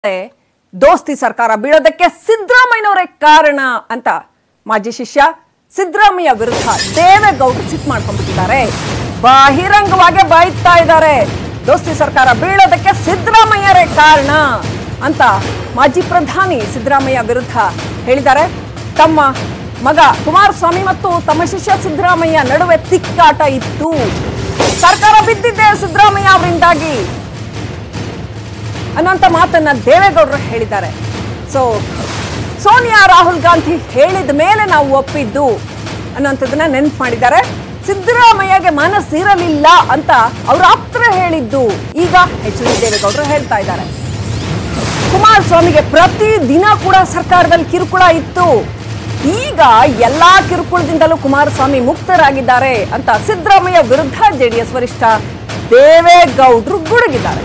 ದೋಸ್ತಿ ಸರ್ಕಾರ ಬೀಳೋದಕ್ಕೆ ಸಿದ್ದರಾಮಯ್ಯನವರೇ ಕಾರಣ ಅಂತ ಮಾಜಿ ಶಿಷ್ಯ ಸಿದ್ದರಾಮಯ್ಯ ವಿರುದ್ಧ ದೇವೇಗೌಡರು ಸಿಟ್ ಮಾಡ್ಕೊಂಡ್ಬಿಟ್ಟಿದ್ದಾರೆ ಬಹಿರಂಗವಾಗಿ ಬಾಯ್ತಾ ಇದ್ದಾರೆ ದೋಸ್ತಿ ಸರ್ಕಾರ ಬೀಳೋದಕ್ಕೆ ಸಿದ್ದರಾಮಯ್ಯರೇ ಕಾರಣ ಅಂತ ಮಾಜಿ ಪ್ರಧಾನಿ ಸಿದ್ದರಾಮಯ್ಯ ವಿರುದ್ಧ ಹೇಳಿದ್ದಾರೆ ತಮ್ಮ ಮಗ ಕುಮಾರಸ್ವಾಮಿ ಮತ್ತು ತಮ್ಮ ಶಿಷ್ಯ ಸಿದ್ದರಾಮಯ್ಯ ನಡುವೆ ತಿಕ್ಕಾಟ ಇತ್ತು ಸರ್ಕಾರ ಬಿದ್ದಿದ್ದೆ ಸಿದ್ದರಾಮಯ್ಯ ಅವರಿಂದಾಗಿ ಅನ್ನೋಂಥ ಮಾತನ್ನ ದೇವೇಗೌಡರು ಹೇಳಿದ್ದಾರೆ ಸೊ ಸೋನಿಯಾ ರಾಹುಲ್ ಗಾಂಧಿ ಹೇಳಿದ ಮೇಲೆ ನಾವು ಒಪ್ಪಿದ್ದು ಅನ್ನೋಂಥದ್ದನ್ನ ನೆನ್ಪು ಮಾಡಿದ್ದಾರೆ ಸಿದ್ದರಾಮಯ್ಯಗೆ ಮನಸ್ಸಿರಲಿಲ್ಲ ಅಂತ ಅವ್ರ ಆಪ್ತರ ಹೇಳಿದ್ದು ಈಗ ಎಚ್ ಡಿ ದೇವೇಗೌಡರು ಹೇಳ್ತಾ ಇದ್ದಾರೆ ಕುಮಾರಸ್ವಾಮಿಗೆ ಪ್ರತಿ ದಿನ ಕೂಡ ಸರ್ಕಾರದಲ್ಲಿ ಕಿರುಕುಳ ಇತ್ತು ಈಗ ಎಲ್ಲಾ ಕಿರುಕುಳದಿಂದಲೂ ಕುಮಾರಸ್ವಾಮಿ ಮುಕ್ತರಾಗಿದ್ದಾರೆ ಅಂತ ಸಿದ್ದರಾಮಯ್ಯ ವಿರುದ್ಧ ಜೆಡಿಎಸ್ ವರಿಷ್ಠ ದೇವೇಗೌಡರು ಗುಡುಗಿದ್ದಾರೆ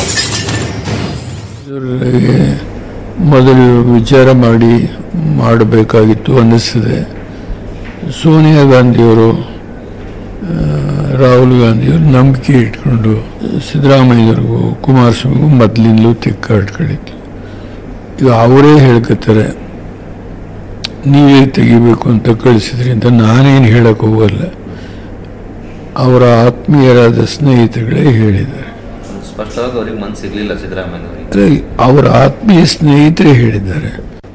ಇವರಿಗೆ ಮೊದಲು ವಿಚಾರ ಮಾಡಿ ಮಾಡಬೇಕಾಗಿತ್ತು ಅನ್ನಿಸ್ತದೆ ಸೋನಿಯಾ ಗಾಂಧಿಯವರು ಆ, ರಾಹುಲ್ ಗಾಂಧಿಯವರು ನಂಬಿಕೆ ಇಟ್ಕೊಂಡು ಸಿದ್ದರಾಮಯ್ಯವ್ರಿಗೂ ಕುಮಾರಸ್ವಾಮಿಗೂ ಮೊದಲಿಂದಲೂ ತಿಕ್ಕಾಡ್ಕೊಂಡಿತ್ತು ಈಗ ಅವರೇ ಹೇಳ್ಕತ್ತಾರೆ ನೀವೇ ತೆಗಿಬೇಕು ಅಂತ ಕಳಿಸಿದ್ರಿ ಅಂತ ನಾನೇನು ಹೇಳಕ್ಕೆ ಹೋಗಲ್ಲ ಅವರ ಆತ್ಮೀಯರಾದ ಸ್ನೇಹಿತರುಗಳೇ ಹೇಳಿದ್ದಾರೆ ಸ್ಪಷ್ಟವಾಗಿ ಅವ್ರಿಗೆ ಮನ್ಸು ಸಿಗ್ಲಿಲ್ಲ ಸಿದ್ದರಾಮಯ್ಯನವರಿಗೆ ಅಂದ್ರೆ ಅವರ ಆತ್ಮೀಯ ಸ್ನೇಹಿತರೇ ಹೇಳಿದ್ದಾರೆ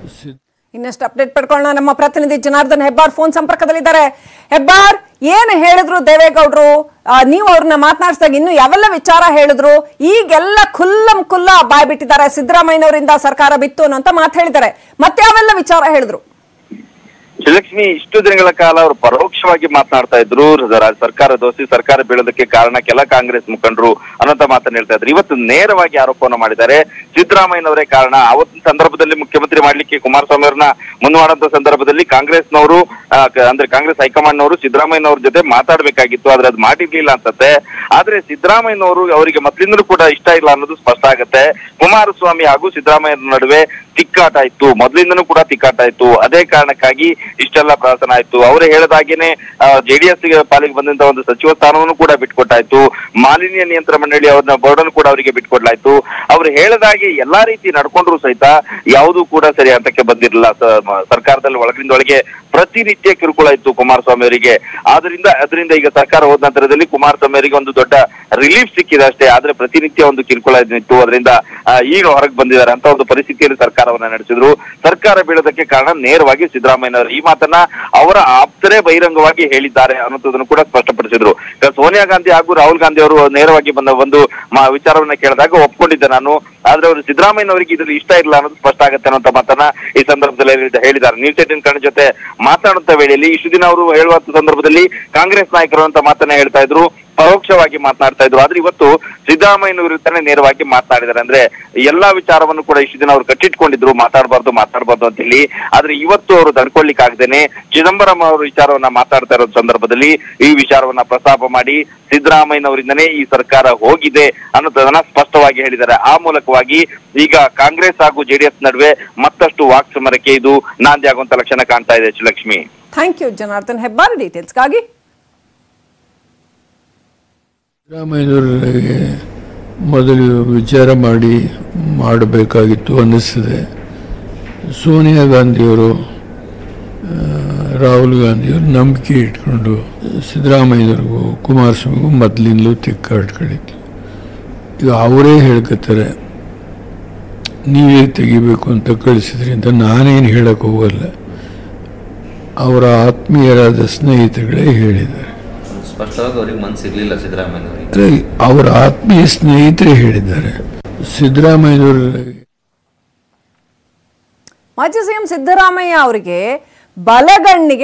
ಇನ್ನಷ್ಟು ಅಪ್ಡೇಟ್ ಪಡ್ಕೊಳ್ಳೋಣ ನಮ್ಮ ಪ್ರತಿನಿಧಿ ಜನಾರ್ದನ್ ಹೆಬ್ಬಾರ್ ಫೋನ್ ಸಂಪರ್ಕದಲ್ಲಿದ್ದಾರೆ ಹೆಬ್ಬಾರ್ ಏನ್ ಹೇಳಿದ್ರು ದೇವೇಗೌಡರು ಆ, ನೀವು ಅವ್ರನ್ನ ಮಾತನಾಡಿಸಿದಾಗ ಇನ್ನು ಯಾವೆಲ್ಲ ವಿಚಾರ ಹೇಳಿದ್ರು ಈಗೆಲ್ಲ ಖುಲ್ಲಂ ಖುಲ್ಲ ಬಾಯ್ ಬಿಟ್ಟಿದ್ದಾರೆ ಸಿದ್ದರಾಮಯ್ಯನವರಿಂದ ಸರ್ಕಾರ ಬಿತ್ತು ಅನ್ನೋ ಮಾತು ಹೇಳಿದ್ದಾರೆ ಮತ್ತೆ ಯಾವೆಲ್ಲ ವಿಚಾರ ಹೇಳಿದ್ರು ಶ್ರೀಲಕ್ಷ್ಮಿ ಇಷ್ಟು ದಿನಗಳ ಕಾಲ ಅವರು ಪರೋಕ್ಷವಾಗಿ ಮಾತನಾಡ್ತಾ ಇದ್ರು ರ- ಸರ್ಕಾರ ದೋಸ್ತಿ ಸರ್ಕಾರ ಬೀಳೋದಕ್ಕೆ ಕಾರಣ ಕೆಲ ಕಾಂಗ್ರೆಸ್ ಮುಖಂಡರು ಅನ್ನೋಂತ ಮಾತನ್ನ ಹೇಳ್ತಾ ಇದ್ರು ಇವತ್ತು ನೇರವಾಗಿ ಆರೋಪವನ್ನು ಮಾಡಿದ್ದಾರೆ ಸಿದ್ದರಾಮಯ್ಯನವರೇ ಕಾರಣ ಅವತ್ತಿನ ಸಂದರ್ಭದಲ್ಲಿ ಮುಖ್ಯಮಂತ್ರಿ ಮಾಡ್ಲಿಕ್ಕೆ ಕುಮಾರಸ್ವಾಮಿ ಅವ್ರನ್ನ ಮುಂದುವರಂತ ಸಂದರ್ಭದಲ್ಲಿ ಕಾಂಗ್ರೆಸ್ನವರು ಆ, ಕ- ಅಂದ್ರೆ ಕಾಂಗ್ರೆಸ್ ಹೈಕಮಾಂಡ್ನವರು ಸಿದ್ದರಾಮಯ್ಯನವ್ರ ಜೊತೆ ಮಾತಾಡ್ಬೇಕಾಗಿತ್ತು ಆದ್ರೆ ಅದು ಮಾಡಿರ್ಲಿಲ್ಲ ಅನ್ಸತ್ತೆ ಆದ್ರೆ ಸಿದ್ದರಾಮಯ್ಯನವರು ಅವರಿಗೆ ಮೊದ್ಲಿಂದಲೂ ಕೂಡ ಇಷ್ಟ ಇಲ್ಲ ಅನ್ನೋದು ಸ್ಪಷ್ಟ ಆಗತ್ತೆ ಕುಮಾರಸ್ವಾಮಿ ಹಾಗೂ ಸಿದ್ದರಾಮಯ್ಯ ನಡುವೆ ತಿಕ್ಕಾಟ ಇತ್ತು ಮೊದಲಿಂದನೂ ಕೂಡ ತಿಕ್ಕಾಟ ಇತ್ತು ಅದೇ ಕಾರಣಕ್ಕಾಗಿ ಇಷ್ಟೆಲ್ಲ ಪ್ರಹಸನ ಆಯ್ತು ಅವರೇ ಹೇಳದಾಗೇನೆ ಜೆಡಿಎಸ್ ಪಾಲಿಗೆ ಬಂದಂತ ಒಂದು ಸಚಿವ ಸ್ಥಾನವನ್ನು ಕೂಡ ಬಿಟ್ಕೊಟ್ಟಾಯ್ತು ಮಾಲಿನ್ಯ ನಿಯಂತ್ರಣ ಮಂಡಳಿ ಅವ್ರನ್ನ ಬೋರ್ಡನ್ನು ಕೂಡ ಅವರಿಗೆ ಬಿಟ್ಕೊಡ್ಲಾಯ್ತು ಅವ್ರು ಹೇಳದಾಗೆ ಎಲ್ಲಾ ರೀತಿ ನಡ್ಕೊಂಡ್ರು ಸಹಿತ ಯಾವುದೂ ಕೂಡ ಸರಿ ಹಂತಕ್ಕೆ ಬಂದಿರಲಿಲ್ಲ ಸ- ಮ- ಸರ್ಕಾರದಲ್ಲಿ ಒಳಗಿಂದ ಒಳಗೆ ಪ್ರತಿನಿತ್ಯ ಕಿರುಕುಳ ಇತ್ತು ಕುಮಾರಸ್ವಾಮಿ ಅವರಿಗೆ ಆದ್ರಿಂದ ಅದರಿಂದ ಈಗ ಸರ್ಕಾರ ಹೋದ ನಂತರದಲ್ಲಿ ಕುಮಾರಸ್ವಾಮಿ ಅವರಿಗೆ ಒಂದು ದೊಡ್ಡ ರಿಲೀಫ್ ಸಿಕ್ಕಿದೆ ಅಷ್ಟೇ ಆದ್ರೆ ಪ್ರತಿನಿತ್ಯ ಒಂದು ಕಿರುಕುಳ ಇತ್ತು ಅದರಿಂದ ಆ, ಈಗ ಹೊರಗೆ ಬಂದಿದ್ದಾರೆ ಅಂತ ಒಂದು ಪರಿಸ್ಥಿತಿಯಲ್ಲಿ ಸರ್ಕಾರವನ್ನ ನಡೆಸಿದ್ರು ಸರ್ಕಾರ ಬೀಳೋದಕ್ಕೆ ಕಾರಣ ನೇರವಾಗಿ ಸಿದ್ದರಾಮಯ್ಯನವರು ಈ ಮಾತನ್ನ ಅವರ ಆಪ್ತರೇ ಬಹಿರಂಗವಾಗಿ ಹೇಳಿದ್ದಾರೆ ಅನ್ನೋದನ್ನು ಕೂಡ ಸ್ಪಷ್ಟಪಡಿಸಿದ್ರು ಈಗ ಸೋನಿಯಾ ಗಾಂಧಿ ಹಾಗೂ ರಾಹುಲ್ ಗಾಂಧಿ ಅವರು ನೇರವಾಗಿ ಬಂದ ಒಂದು ಮಾ- ವಿಚಾರವನ್ನ ಕೇಳಿದಾಗ ಒಪ್ಕೊಂಡಿದ್ದೆ ನಾನು ಆದ್ರೆ ಅವರು ಸಿದ್ದರಾಮಯ್ಯನವರಿಗೆ ಇದ್ರಲ್ಲಿ ಇಷ್ಟ ಇಲ್ಲ ಅನ್ನೋದು ಸ್ಪಷ್ಟ ಆಗುತ್ತೆ ಅನ್ನೋ ಮಾತನ್ನ ಈ ಸಂದರ್ಭದಲ್ಲಿ ಹೇಳಿದ- ಹೇಳಿದ್ದಾರೆ ನ್ಯೂಸ್ ಏಟಿನ್ ಕನ್ನಡ ಜೊತೆ ಮಾತನಾಡುತ್ತ ವೇಳೆಯಲ್ಲಿ ಇಷ್ಟು ದಿನ ಅವರು ಹೇಳುವ ಸಂದರ್ಭದಲ್ಲಿ ಕಾಂಗ್ರೆಸ್ ನಾಯಕರು ಅಂತ ಮಾತನ್ನ ಹೇಳ್ತಾ ಇದ್ರು ಪರೋಕ್ಷವಾಗಿ ಮಾತನಾಡ್ತಾ ಇದ್ರು ಆದ್ರೆ ಇವತ್ತು ಸಿದ್ದರಾಮಯ್ಯನ ವಿರುದ್ಧನೇ ನೇರವಾಗಿ ಮಾತನಾಡಿದ್ದಾರೆ ಅಂದ್ರೆ ಎಲ್ಲಾ ವಿಚಾರವನ್ನು ಕೂಡ ಇಷ್ಟು ದಿನ ಅವರು ಕಟ್ಟಿಟ್ಕೊಂಡಿದ್ರು ಮಾತಾಡಬಾರ್ದು ಮಾತಾಡಬಾರ್ದು ಅಂತ ಹೇಳಿ ಆದ್ರೆ ಇವತ್ತು ಅವರು ತಡ್ಕೊಳ್ಲಿಕ್ಕೆ ಆಗದೇನೆ ಚಿದಂಬರಂ ಅವರ ವಿಚಾರವನ್ನ ಮಾತಾಡ್ತಾ ಇರೋ ಸಂದರ್ಭದಲ್ಲಿ ಈ ವಿಚಾರವನ್ನ ಪ್ರಸ್ತಾಪ ಮಾಡಿ ಸಿದ್ದರಾಮಯ್ಯನವರಿಂದನೇ ಈ ಸರ್ಕಾರ ಹೋಗಿದೆ ಅನ್ನೋದನ್ನ ಸ್ಪಷ್ಟವಾಗಿ ಹೇಳಿದ್ದಾರೆ ಆ ಮೂಲಕವಾಗಿ ಈಗ ಕಾಂಗ್ರೆಸ್ ಹಾಗೂ ಜೆಡಿಎಸ್ ನಡುವೆ ಮತ್ತಷ್ಟು ವಾಕ್ಸಮರಕ್ಕೆ ಇದು ನಾಂದಿ ಆಗುವಂತ ಲಕ್ಷಣ ಕಾಣ್ತಾ ಇದೆ ಶ್ರೀಲಕ್ಷ್ಮಿ ಥ್ಯಾಂಕ್ ಯು ಜನಾರ್ದನ್ ಹೆಬ್ಬಾರ್ ಡೀಟೇಲ್ಸ್ಗಾಗಿ ಸಿದ್ದರಾಮಯ್ಯನವರಿಗೆ ಮೊದಲು ವಿಚಾರ ಮಾಡಿ ಮಾಡಬೇಕಾಗಿತ್ತು ಅನ್ನಿಸ್ತದೆ ಸೋನಿಯಾ ಗಾಂಧಿಯವರು ಆ, ರಾಹುಲ್ ಗಾಂಧಿಯವರು ನಂಬಿಕೆ ಇಟ್ಕೊಂಡು ಸಿದ್ದರಾಮಯ್ಯವ್ರಿಗೂ ಕುಮಾರಸ್ವಾಮಿಗೂ ಮೊದಲಿಂದಲೂ ತಿಕ್ಕಾಡ್ಕೊಂಡಿತ್ತು ಈಗ ಅವರೇ ಹೇಳ್ಕತ್ತಾರೆ ನೀವೇ ತೆಗಿಬೇಕು ಅಂತ ಕಳಿಸಿದ್ರಿ ಅಂತ ನಾನೇನು ಹೇಳಕ್ಕೆ ಹೋಗಲ್ಲ ಅವರ ಆತ್ಮೀಯರಾದ ಸ್ನೇಹಿತರುಗಳೇ ಹೇಳಿದ್ದಾರೆ ಸ್ಪಷ್ಟವಾಗಿ ಅವ್ರಿಗೆ ಮನ್ಸು ಸಿಗ್ಲಿಲ್ಲ ಸಿದ್ದರಾಮಯ್ಯನವರಿಗೆ ಅಂದ್ರೆ ಅವರ ಆತ್ಮೀಯ ಸ್ನೇಹಿತರೇ ಹೇಳಿದ್ದಾರೆ ಸಿದ್ದರಾಮಯ್ಯನವರು ಮಾಜಿ ಸಿಎಂ ಸಿದ್ದರಾಮಯ್ಯ ಅವರಿಗೆ ಬಲಗಣ್ಣಿಗೆ